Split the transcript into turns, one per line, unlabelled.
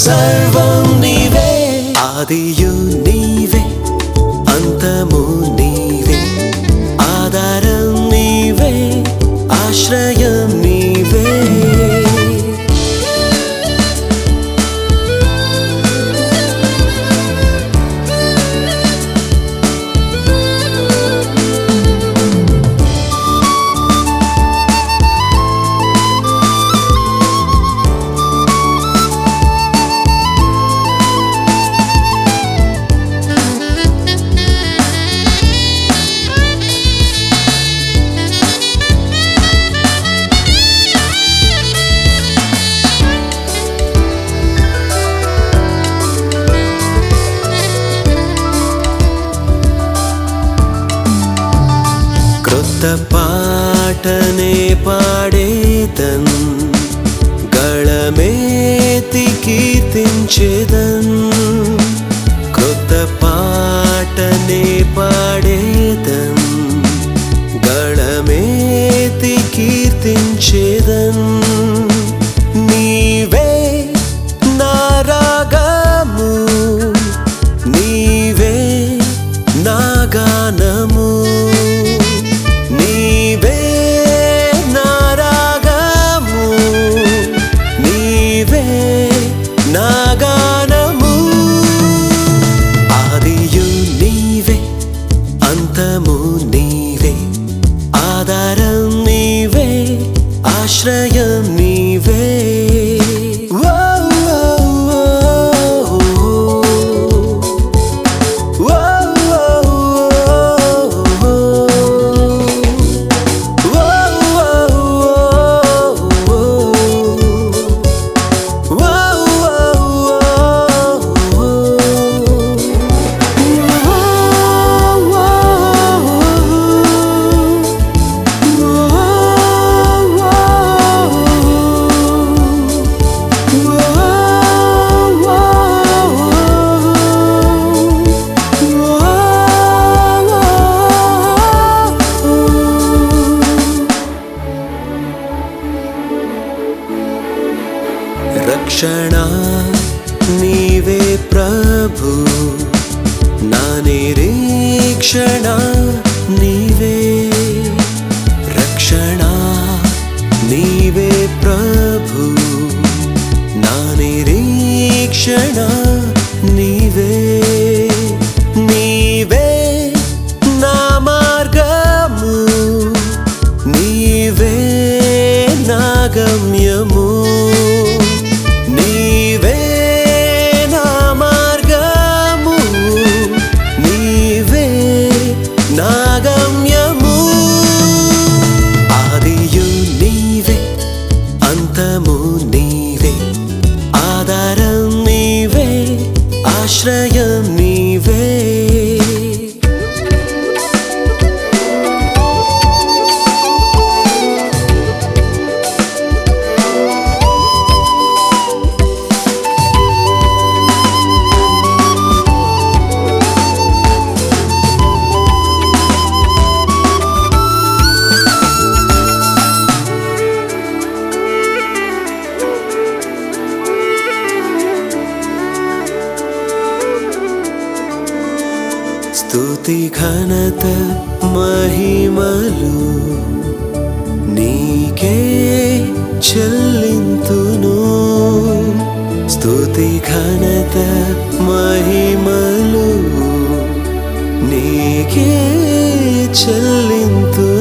సర్వం నీవే ఆదియు నీవే అంతము నీవే ఆధారం నీవే ఆశ్రయం నీవే క్రొత్త పాటనే పాడేదన్ గళమేతి కీర్తించేదన్ క్రొత్త పాటనే పాడేదన్ గళమేతి కీర్తించేదన్ నీవే నా రాగము నీవే నా గానము నీవే నా రాగము నీవే నా గానము ఆదియు నీవే అంతము నీవే ఆధారం నీవే ఆశ్రయం నీవే ఓ, ఓ, ఓ, ఓ. రక్షణ నీవే ప్రభు నా నిరీక్షణ నీవే రక్షణ నీవే ప్రభు నా నిరీక్షణ నీవే నీవే నా మార్గము నీవే నా గమ్యము నీవే నా మార్గము నీవే నా గమ్యము ఆదియు నీవే అంతము నీవే ఆధారం నీవే ఆశ్రయం నీవే స్తుతి ఘనత మహిమలు నీకే చెల్లింతును స్తుతి ఘనత మహిమలు నీకే చెల్లింతును